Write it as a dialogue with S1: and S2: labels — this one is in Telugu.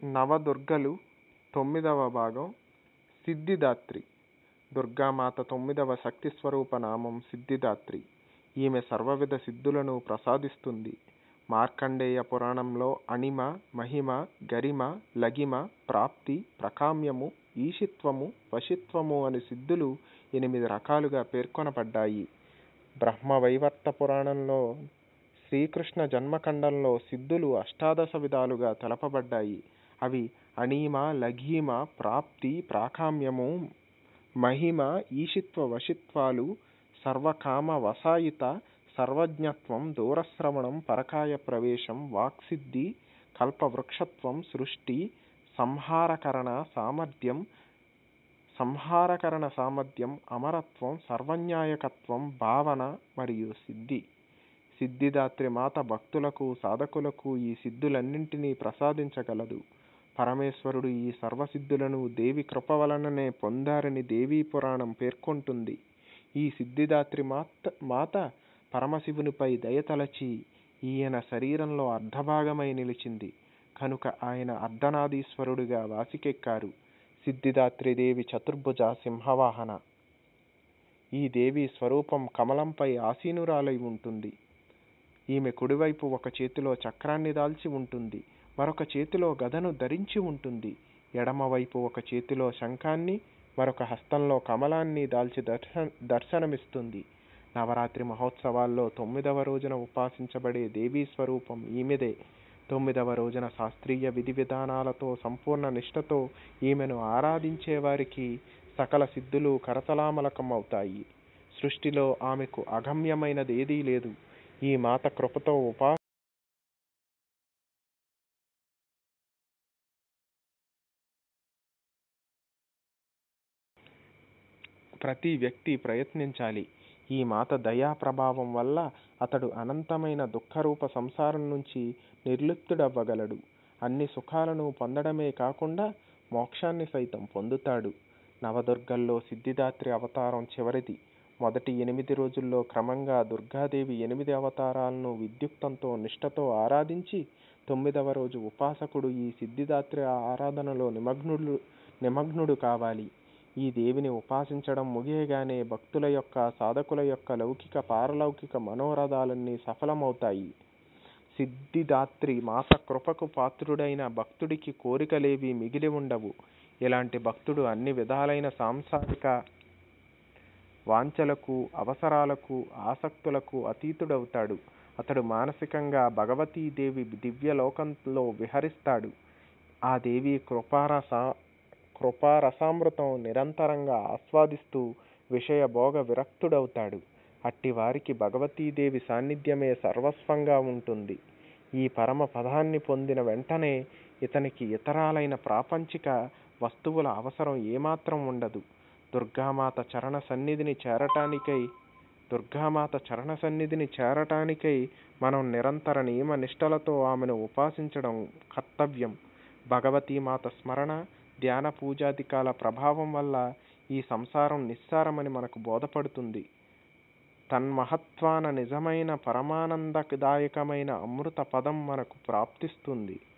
S1: నవదుర్గలు తొమ్మిదవ భాగం సిద్ధిదాత్రి దుర్గామాత తొమ్మిదవ శక్తి స్వరూప నామం సిద్ధిదాత్రి ఈమె సర్వవిధ సిద్ధులను ప్రసాదిస్తుంది మార్కండేయ పురాణంలో అణిమ మహిమ గరిమ లగిమ ప్రాప్తి ప్రకామ్యము ఈషిత్వము వశిత్వము అని సిద్ధులు ఎనిమిది రకాలుగా పేర్కొనబడ్డాయి బ్రహ్మవైవర్త పురాణంలో శ్రీకృష్ణ జన్మఖండంలో సిద్ధులు అష్టాదశ విధాలుగా తెలపబడ్డాయి అవి అణీమ లఘీమ ప్రాప్తి ప్రాకామ్యము మహిమ ఈషిత్వ వశిత్వాలు సర్వకామ వసాయిత సర్వజ్ఞత్వం దూరశ్రవణం పరకాయ ప్రవేశం వాక్సిద్ధి కల్పవృక్షత్వం సృష్టి సంహారకరణ సామర్థ్యం సంహారకరణ సామర్థ్యం అమరత్వం సర్వన్యాయకత్వం భావన మరియు సిద్ధి సిద్ధిదాత్రి మాత భక్తులకు సాధకులకు ఈ సిద్ధులన్నింటినీ ప్రసాదించగలదు పరమేశ్వరుడు ఈ సర్వసిద్ధులను దేవి కృప వలననే పొందారని దేవీ పురాణం పేర్కొంటుంది ఈ సిద్ధిదాత్రి మాత మాత పరమశివునిపై దయతలచి ఈయన శరీరంలో అర్ధభాగమై నిలిచింది కనుక ఆయన అర్ధనాదీశ్వరుడిగా వాసికెక్కారు సిద్ధిదాత్రిదేవి చతుర్భుజ సింహవాహన ఈ దేవి స్వరూపం కమలంపై ఆసీనురాలై ఉంటుంది ఈమె కుడివైపు ఒక చేతిలో చక్రాన్ని దాల్చి ఉంటుంది మరొక చేతిలో గదను ధరించి ఉంటుంది ఎడమవైపు ఒక చేతిలో శంఖాన్ని మరొక హస్తంలో కమలాన్ని దాల్చి దర్శ దర్శనమిస్తుంది నవరాత్రి మహోత్సవాల్లో తొమ్మిదవ రోజున ఉపాసించబడే దేవీ స్వరూపం ఈమెదే తొమ్మిదవ రోజున శాస్త్రీయ విధి విధానాలతో సంపూర్ణ నిష్ఠతో ఈమెను ఆరాధించే వారికి సకల సిద్ధులు కరతలామలకం అవుతాయి సృష్టిలో ఆమెకు అగమ్యమైనది ఏదీ లేదు ఈ మాత కృపతో ఉపా ప్రతి వ్యక్తి ప్రయత్నించాలి ఈ మాత దయా ప్రభావం వల్ల అతడు అనంతమైన దుఃఖరూప సంసారం నుంచి నిర్లిప్తుడవ్వగలడు అన్ని సుఖాలను పొందడమే కాకుండా మోక్షాన్ని సైతం పొందుతాడు నవదుర్గల్లో సిద్ధిదాత్రి అవతారం చివరిది మొదటి ఎనిమిది రోజుల్లో క్రమంగా దుర్గాదేవి ఎనిమిది అవతారాలను విద్యుక్తంతో నిష్ఠతో ఆరాధించి తొమ్మిదవ రోజు ఉపాసకుడు ఈ సిద్ధిదాత్రి ఆరాధనలో నిమగ్నుడు నిమగ్నుడు కావాలి ఈ దేవిని ఉపాసించడం ముగియగానే భక్తుల యొక్క సాధకుల యొక్క లౌకిక పారలౌకిక మనోరథాలన్నీ సఫలమవుతాయి సిద్ధిదాత్రి మాత కృపకు పాత్రుడైన భక్తుడికి కోరికలేవి మిగిలి ఉండవు ఇలాంటి భక్తుడు అన్ని విధాలైన సాంసారిక వాంఛలకు అవసరాలకు ఆసక్తులకు అతీతుడవుతాడు అతడు మానసికంగా భగవతీదేవి దివ్యలోకంలో విహరిస్తాడు ఆ దేవి కృపారస కృపారసామృతం నిరంతరంగా ఆస్వాదిస్తూ విషయభోగ విరక్తుడవుతాడు అట్టి వారికి భగవతీదేవి సాన్నిధ్యమే సర్వస్వంగా ఉంటుంది ఈ పరమ పదాన్ని పొందిన వెంటనే ఇతనికి ఇతరాలైన ప్రాపంచిక వస్తువుల అవసరం ఏమాత్రం ఉండదు దుర్గామాత చరణ సన్నిధిని చేరటానికై దుర్గామాత చరణ సన్నిధిని చేరటానికై మనం నిరంతర నియమ నిష్టలతో ఆమెను ఉపాసించడం కర్తవ్యం భగవతీమాత స్మరణ ధ్యాన పూజాధికాల ప్రభావం వల్ల ఈ సంసారం నిస్సారమని మనకు బోధపడుతుంది తన్మహత్వాన నిజమైన పరమానందదాయకమైన అమృత పదం మనకు ప్రాప్తిస్తుంది